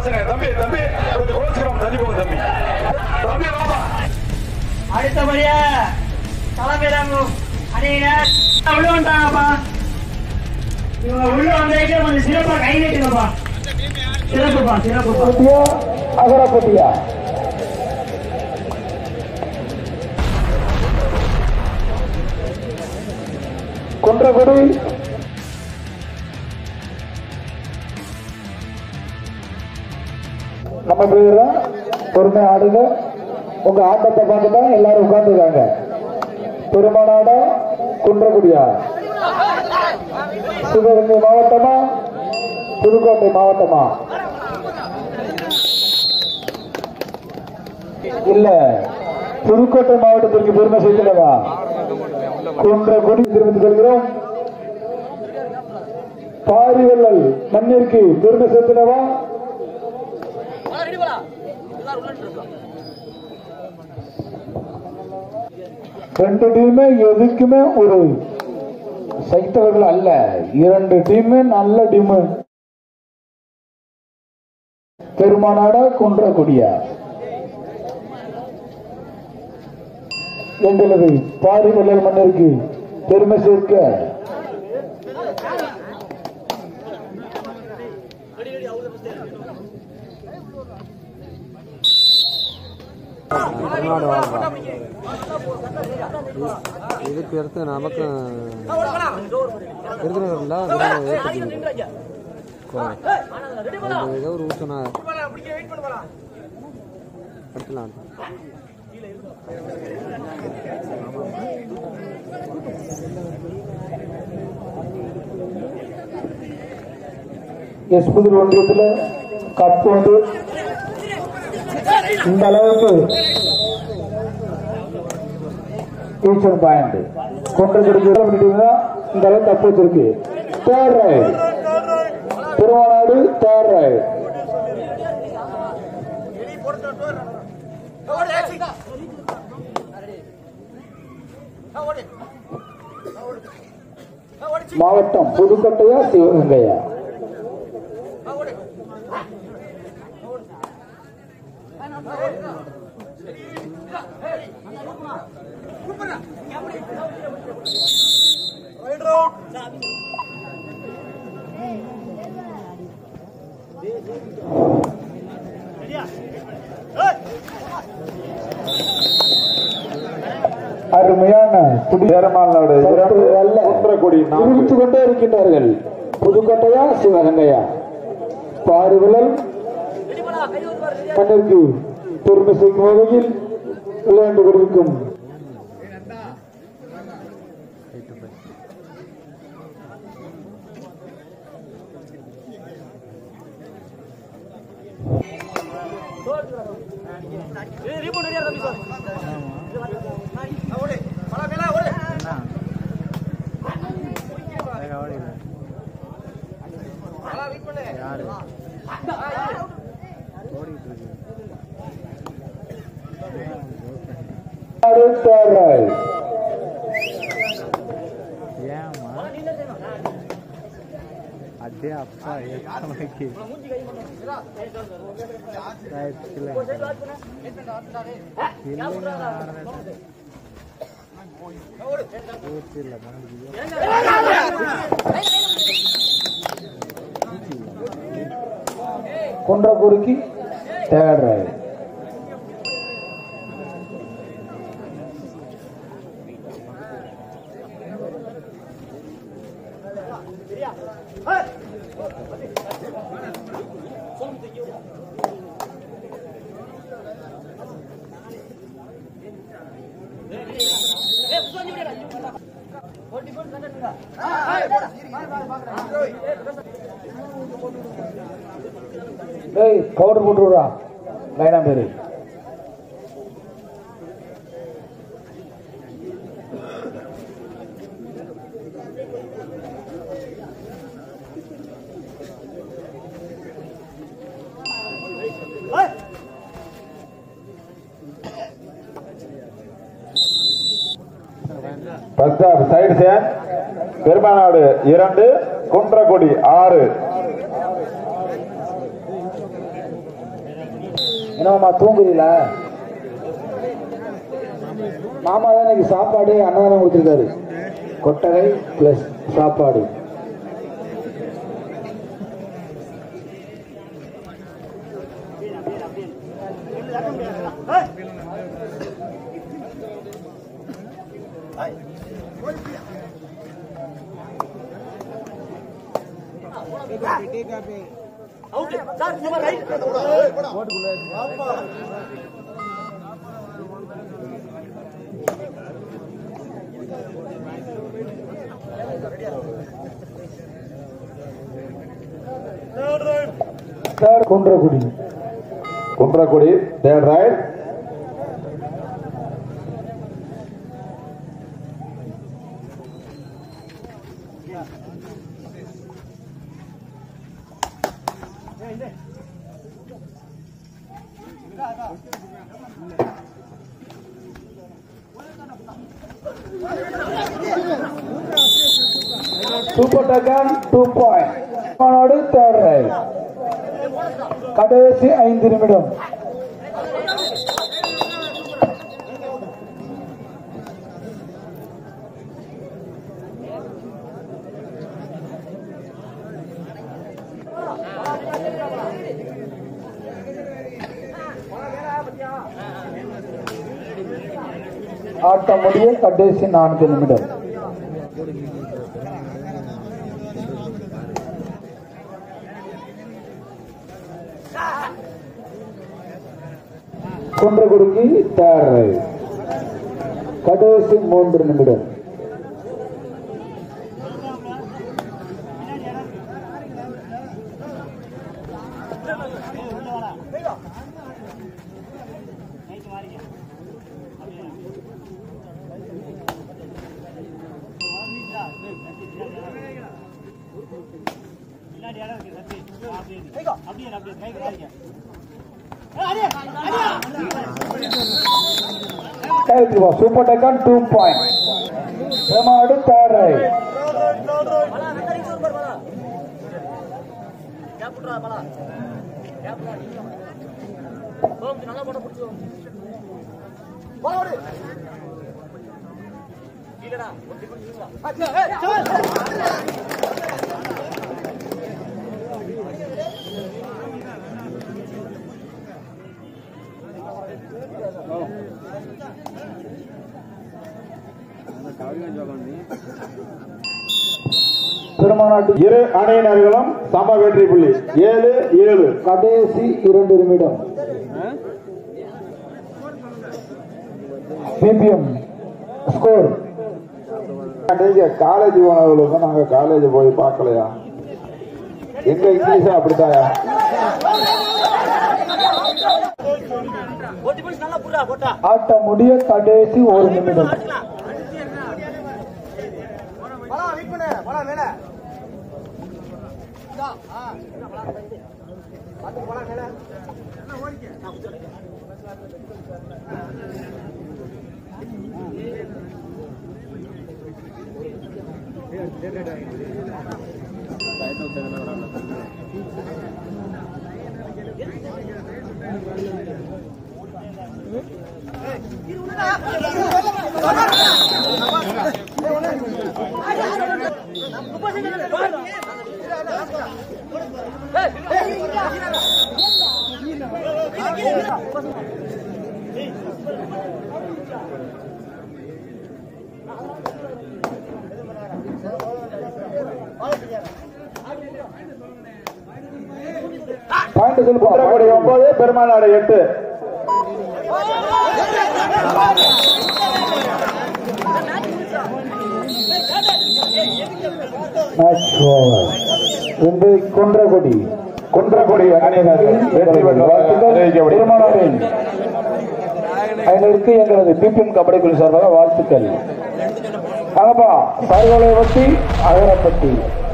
பசங்க தம்பி தம்பி கொஞ்சம் கோச்சுக்கிறோம் தள்ளி போங்க தம்பி தம்பி வாப்பா அடுத்தபடியா தலைமையிலங்கும் அணியினர் உள்ள வந்துட்டாங்கப்பா இவங்க உள்ள வந்ததுக்கே கொஞ்சம் சிறப்பா கை நீட்டுங்கப்பா சிறப்புப்பா சிறப்புப்பா பட்டியா அகரப்பட்டியா குன்றக்குடி நம்ம பேர பொறுமை ஆடுங்க உங்க ஆட்டத்தை பார்த்து தான் எல்லாரும் உட்கார்ந்துருக்காங்க பெருமானாடா குன்றக்குடியா சிவகங்கை மாவட்டமா புதுக்கோட்டை மாவட்டமா இல்ல புதுக்கோட்டை மாவட்டத்திற்கு பெருமை சேர்க்கிறதா குன்றக்குடி தெரிவித்துக் கொள்கிறோம் பாரிவல்லல் மண்ணிற்கு பெருமை சேர்த்தினவா ரெண்டு டீமே எதுக்குமே ஒரு சைத்தவர்கள் அல்ல இரண்டு டீமே நல்ல டீமு பெருமானாடா குன்றக்குடியா எங்களது பாரிவல்லல் மண்ணிற்கு பெருமை சேர்க்க ಇದಕ್ಕೆ ಇರ್ತದೆ ನಮಕ್ಕೆ ಇರ್ದಿರಲ್ಲ ஏதோ ஒரு ஊசனா கட்டலாம் எஸ்புதிர் ஒன்றியத்துல கப்பு வந்து இந்த அளவுக்கு டீச்சர் பாயிண்ட் கொண்டு கொடுக்கிறீங்கன்னா இந்த அளவுக்கு கப்பு வச்சிருக்கு தேர்ட் ரைட் திருவண்ணாடு தேர்ட் ரைட் மாவட்டம் புதுக்கோட்டையா சிவகங்கையா அருமையான புடி ஏரமாநாடு இரண்டு குன்றக்குடி நான்கு அறிவித்துக் கொண்டே இருக்கின்றார்கள் புதுக்கோட்டையா சிவகங்கையா பாரிவிழல் மண்ணிற்கு பெருமை சேர்க்கும் வகையில் விளையாண்டு கொண்டிருக்கும் அடுத்தாராய் ஏமா ಅದೇ ಅಪ್ಪ ಎತ್ತಮಕ್ಕೆ ಗೊತ್ತಿಲ್ಲ குன்றக்குடிக்கு தேர்ட் ரைட் டேய் பவுடர் போட்டு விடுறா லைனா பேரு ஃபர்ஸ்ட் ஆஃப் சைடு சேன் பெருமாநாடு இரண்டு குன்றக்குடி ஆறு என்னம்மா தூங்குறீங்களா மாமா தான் இன்னைக்கு சாப்பாடு அன்னதானம் கொடுத்துருக்காரு கொட்டகை பிளஸ் சாப்பாடு third Kunnakudi Kunnakudi third right super டக்கன் டூ பாயிண்ட் மாநாடு தேர்ட் ரைட் கடைசி ஐந்து நிமிடம் ஆட்டம் முடிய கடைசி நான்கு நிமிடம் குன்றக்குடிக்கு தேர்ட் ரைட் கடைசி மூன்று நிமிடம் சூப்பர் டக்கன் டூ பாயிண்ட் பிரமாடு தேர்ட் ரைட் திருமணாட்டு இரு அணியினர்களும் சம வெற்றி புள்ளி ஏழு ஏழு கடைசி இரண்டு நிமிடம் பிபிஎம் ஸ்கோர் நீங்க காலேஜ் போனவர்களுக்கு நாங்க காலேஜ் போய் பார்க்கலையா எங்க இங்கிலீஷ் அப்படித்தாயா ஆட்டம் முடிய கடைசி ஒரு நிமிடம் பாயிண்ட் குன்றக்குடி சொல்லுங்க ஒன்பது பெருமாநாடு எட்டு மேட்ச் ஓவர் இன்று குன்றக்குடி குன்றக்குடி அணியினர்கள் வெற்றி பெற்றதாக அறிவிக்கப்படுகிறது திருமணம் அதற்கு எங்களது பிபிஎம் கபடி குழு சார்பாக வாழ்த்துக்கள் ஆகப்பா சார்கோலை ஒட்டி அகரப்பட்டி